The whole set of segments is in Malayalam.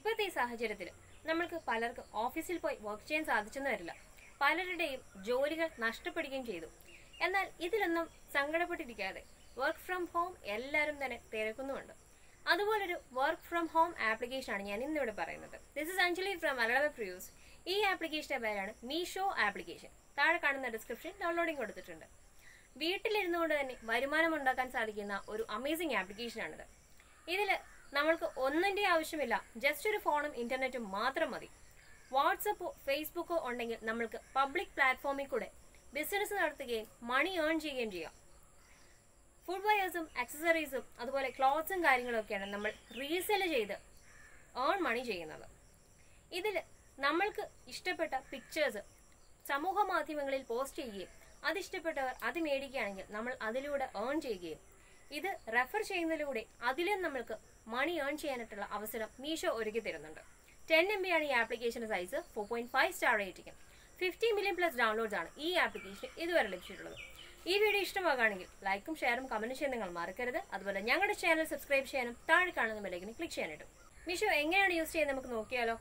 ഇപ്പോഴത്തെ ഈ സാഹചര്യത്തിൽ നമ്മൾക്ക് പലർക്കും ഓഫീസിൽ പോയി വർക്ക് ചെയ്യാൻ സാധിച്ചെന്ന് വരില്ല പലരുടെയും ജോലികൾ നഷ്ടപ്പെടുകയും ചെയ്തു എന്നാൽ ഇതിലൊന്നും സങ്കടപ്പെട്ടിരിക്കാതെ വർക്ക് ഫ്രം ഹോം എല്ലാവരും തന്നെ തിരക്കുന്നുമുണ്ട് അതുപോലൊരു വർക്ക് ഫ്രം ഹോം ആപ്ലിക്കേഷനാണ് ഞാൻ ഇന്നിവിടെ പറയുന്നത് ദിസ് ഇസ് അഞ്ജലി ഫ്രം മലയാള പ്രിയൂസ് ഈ ആപ്ലിക്കേഷന്റെ പേരാണ് മീഷോ ആപ്ലിക്കേഷൻ താഴെ കാണുന്ന ഡിസ്ക്രിപ്ഷൻ ഡൗൺലോഡിംഗ് കൊടുത്തിട്ടുണ്ട് വീട്ടിലിരുന്നുകൊണ്ട് തന്നെ വരുമാനം ഉണ്ടാക്കാൻ സാധിക്കുന്ന ഒരു അമേസിംഗ് ആപ്ലിക്കേഷനാണിത് ഇതിൽ നമ്മൾക്ക് ഒന്നിൻ്റെ ആവശ്യമില്ല ജസ്റ്റ് ഒരു ഫോണും ഇന്റർനെറ്റും മാത്രം മതി വാട്സപ്പോ ഫേസ്ബുക്കോ ഉണ്ടെങ്കിൽ നമ്മൾക്ക് പബ്ലിക് പ്ലാറ്റ്ഫോമിൽ കൂടെ ബിസിനസ് നടത്തുകയും മണി ഏൺ ചെയ്യുകയും ചെയ്യാം ഫുഡ് വയേഴ്സും അക്സസറീസും അതുപോലെ ക്ലോത്ത്സും കാര്യങ്ങളൊക്കെയാണ് നമ്മൾ റീസെല് ചെയ്ത് ഏൺ മണി ചെയ്യുന്നത് ഇതിൽ നമ്മൾക്ക് ഇഷ്ടപ്പെട്ട പിക്ചേഴ്സ് സമൂഹ മാധ്യമങ്ങളിൽ പോസ്റ്റ് ചെയ്യുകയും അത് ഇഷ്ടപ്പെട്ടവർ അത് മേടിക്കുകയാണെങ്കിൽ നമ്മൾ അതിലൂടെ ഏൺ ചെയ്യുകയും ഇത് റെഫർ ചെയ്യുന്നതിലൂടെ അതിലും നമ്മൾക്ക് മണി ഏൺ ചെയ്യാനായിട്ടുള്ള അവസരം മീഷോ ഒരുക്കി തരുന്നുണ്ട് ടെൻ എം ബി ആണ് ഈ ആപ്ലിക്കേഷന്റെ size four point five star rating fifty million plus downloads ആണ് ഈ ആപ്ലിക്കേഷൻ ഇതുവരെ ലഭിച്ചിട്ടുള്ളത് ഈ വീഡിയോ ഇഷ്ടമാകുകയാണെങ്കിൽ ലൈക്കും ഷെയറും കമന്റും ചെയ്യാൻ നിങ്ങൾ മറക്കരുത് അതുപോലെ ഞങ്ങളുടെ ചാനൽ സബ്സ്ക്രൈബ് ചെയ്യാനും താഴെ കാണുന്ന ബെലൈക്കിന് ക്ലിക്ക് ചെയ്യാനായിട്ടും മീഷോ എങ്ങനെയാണ് യൂസ് ചെയ്യുന്നത് നമുക്ക് നോക്കിയാലോ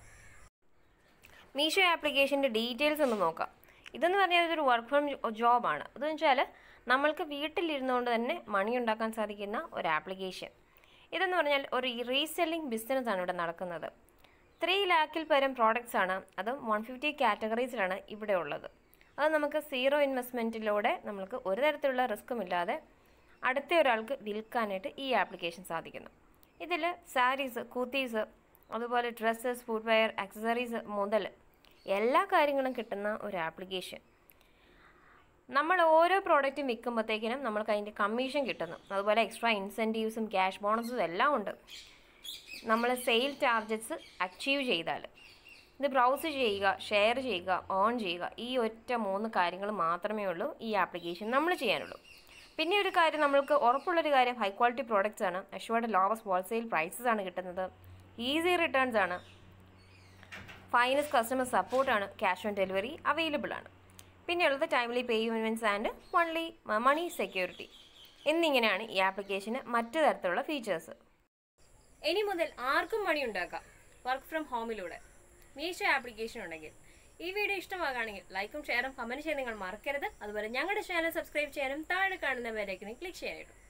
മീഷോ ആപ്ലിക്കേഷൻ്റെ ഡീറ്റെയിൽസ് ഒന്ന് നോക്കാം ഇതെന്ന് പറഞ്ഞാൽ ഇതൊരു വർക്ക് ഫ്രം ജോബാണ് അതെന്ന് വെച്ചാൽ നമ്മൾക്ക് വീട്ടിലിരുന്നുകൊണ്ട് തന്നെ മണി ഉണ്ടാക്കാൻ സാധിക്കുന്ന ഒരു ആപ്ലിക്കേഷൻ ഇതെന്ന് പറഞ്ഞാൽ ഒരു റീസെല്ലിംഗ് ബിസിനസ്സാണ് ഇവിടെ നടക്കുന്നത് ത്രീ ലാക്കിൽ പരം പ്രോഡക്റ്റ്സ് ആണ് അതും വൺ ഫിഫ്റ്റി കാറ്റഗറീസിലാണ് ഇവിടെ ഉള്ളത് അത് നമുക്ക് സീറോ ഇൻവെസ്റ്റ്മെൻറ്റിലൂടെ നമുക്ക് ഒരു തരത്തിലുള്ള റിസ്ക്കും ഇല്ലാതെ അടുത്ത ഒരാൾക്ക് വിൽക്കാനായിട്ട് ഈ ആപ്ലിക്കേഷൻ സാധിക്കുന്നു ഇതിൽ സാരീസ് കുർത്തീസ് അതുപോലെ ഡ്രസ്സസ് ഫുഡ് വെയർ അക്സസറീസ് മുതൽ എല്ലാ കാര്യങ്ങളും കിട്ടുന്ന ഒരു ആപ്ലിക്കേഷൻ നമ്മൾ ഓരോ പ്രോഡക്റ്റും വിൽക്കുമ്പോഴത്തേക്കിനും നമ്മൾക്ക് അതിൻ്റെ കമ്മീഷൻ കിട്ടുന്നു അതുപോലെ എക്സ്ട്രാ ഇൻസെൻറ്റീവ്സും ക്യാഷ് ബോണസും എല്ലാം ഉണ്ട് നമ്മൾ സെയിൽ ടാർഗറ്റ്സ് അച്ചീവ് ചെയ്താൽ ഇത് ബ്രൗസ് ചെയ്യുക ഷെയർ ചെയ്യുക ഓൺ ചെയ്യുക ഈ ഒറ്റ മൂന്ന് കാര്യങ്ങൾ മാത്രമേ ഉള്ളൂ ഈ ആപ്ലിക്കേഷൻ നമ്മൾ ചെയ്യാനുള്ളൂ പിന്നെ ഒരു കാര്യം നമ്മൾക്ക് ഉറപ്പുള്ളൊരു കാര്യം ഹൈ ക്വാളിറ്റി പ്രോഡക്റ്റ്സ് ആണ് അഷ്വേർഡ് ലോവസ്റ്റ് ഹോൾസെയിൽ പ്രൈസസ് ആണ് കിട്ടുന്നത് ഈസി റിട്ടേൺസ് ആണ് ഫൈനസ് കസ്റ്റമർ സപ്പോർട്ടാണ് ക്യാഷ് ഓൺ ഡെലിവറി അവൈലബിൾ ആണ് പിന്നെയുള്ളത് timely payments and only money security എന്നിങ്ങനെയാണ് ഈ ആപ്ലിക്കേഷന് മറ്റു തരത്തിലുള്ള ഫീച്ചേഴ്സ് ഇനി മുതൽ ആർക്കും മണി ഉണ്ടാക്കാം വർക്ക് ഫ്രം ഹോമിലൂടെ മീഷോ ആപ്ലിക്കേഷൻ ഉണ്ടെങ്കിൽ ഈ വീഡിയോ ഇഷ്ടമാകുകയാണെങ്കിൽ ലൈക്കും ഷെയറും കമന്റ് ചെയ്യാൻ നിങ്ങൾ മറക്കരുത് അതുപോലെ ഞങ്ങളുടെ ചാനൽ സബ്സ്ക്രൈബ് ചെയ്യാനും താഴെ കാണുന്ന ബെലൈക്കനും ക്ലിക്ക് ചെയ്യാനായിട്ടും